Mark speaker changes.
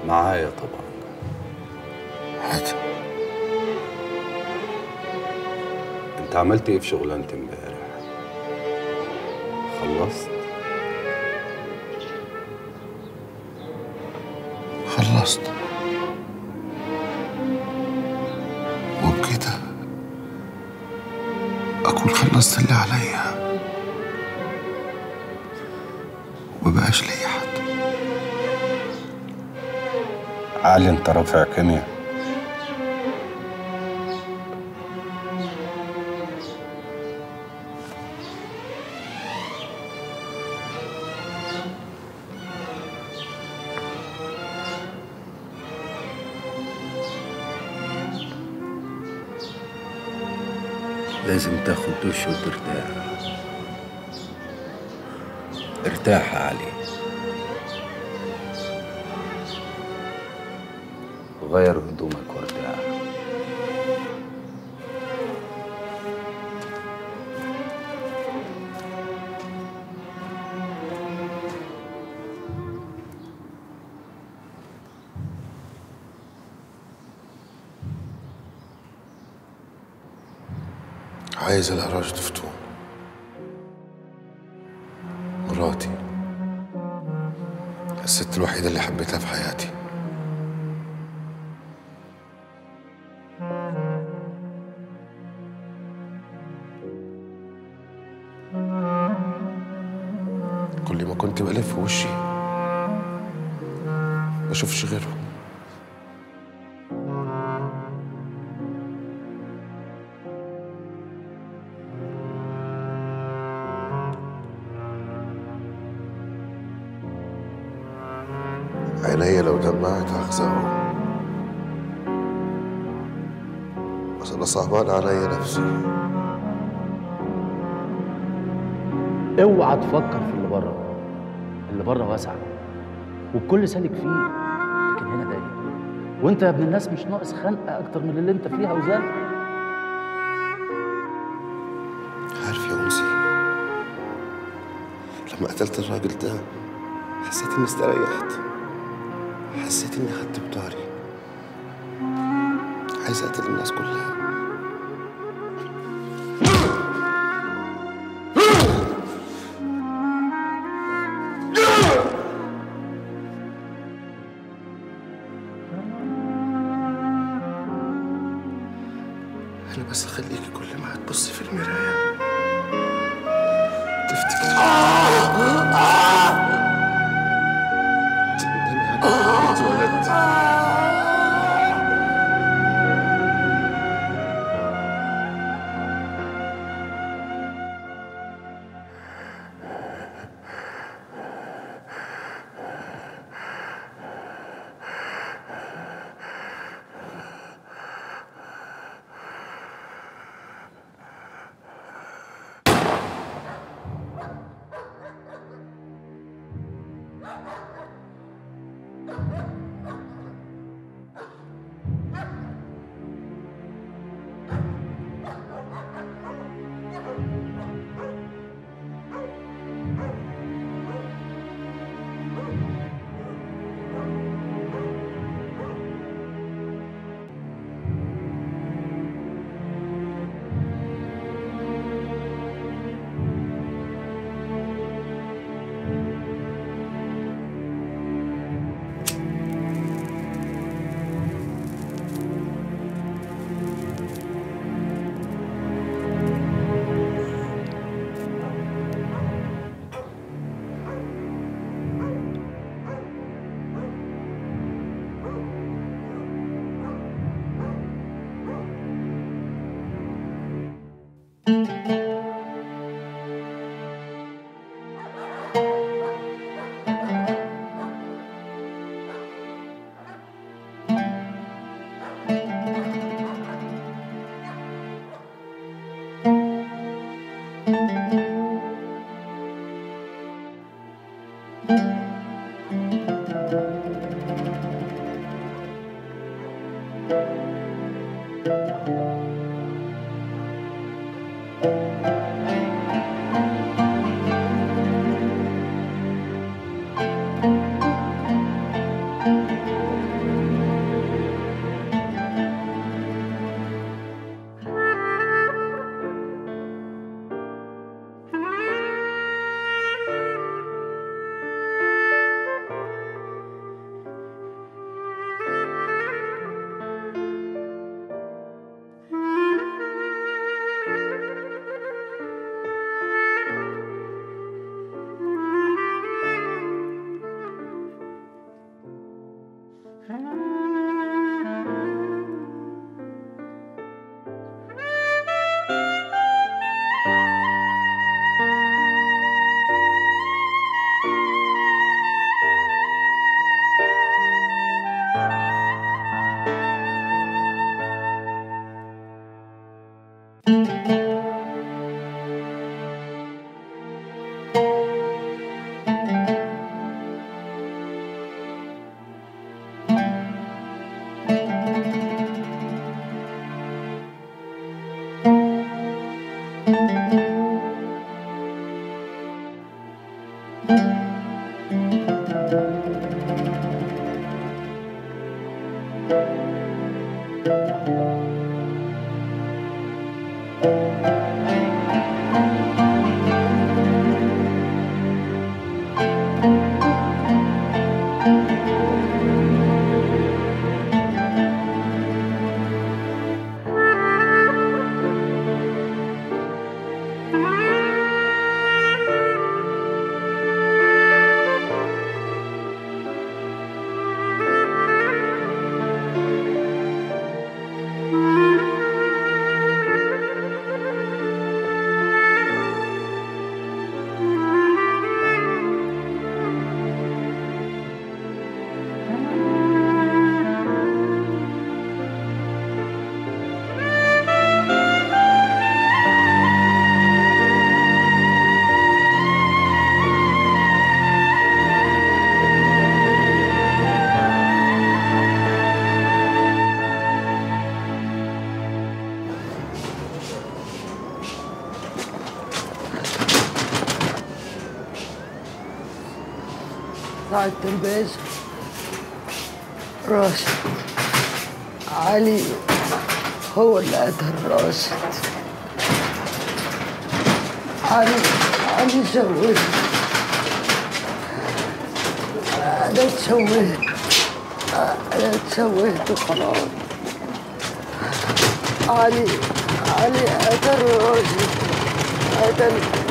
Speaker 1: معايا طبعا
Speaker 2: حاتم
Speaker 1: انت عملت ايه في شغلانه امبارح خلصت
Speaker 2: خلصت وبكده أكون خلصت اللي عليا ومبقاش ليا حد
Speaker 1: علي انت رافع كيمياء لازم تاخد دش وترتاح ارتاح يا علي غير هدومك وارتاح
Speaker 2: عايز العراج تفتون مراتي الست الوحيدة اللي حبيتها في حياتي كل ما كنت بلف وشي بشوفش غيره عينيا لو دمعت هخزقهم بس انا صعبان عليا نفسي
Speaker 3: اوعى تفكر في اللي بره اللي بره واسع والكل سالك فيه لكن هنا ضيق وانت يا ابن الناس مش ناقص خنقه اكتر من اللي انت فيها وزاد
Speaker 2: عارف يا أنسي لما قتلت الراجل ده حسيت إني استريحت حسيت إني خدت بطاري عايز أقتل الناس كلها أنا بس أخليكي كل ما هتبصي في المراية تفتكري تندمي على إنك اتولدتي
Speaker 4: سعادة الباشا راشد علي هو اللي قتل راشد علي علي شوهت أنا اتشوهت أنا اتشوهت وخلاص علي علي قتل راشد قتل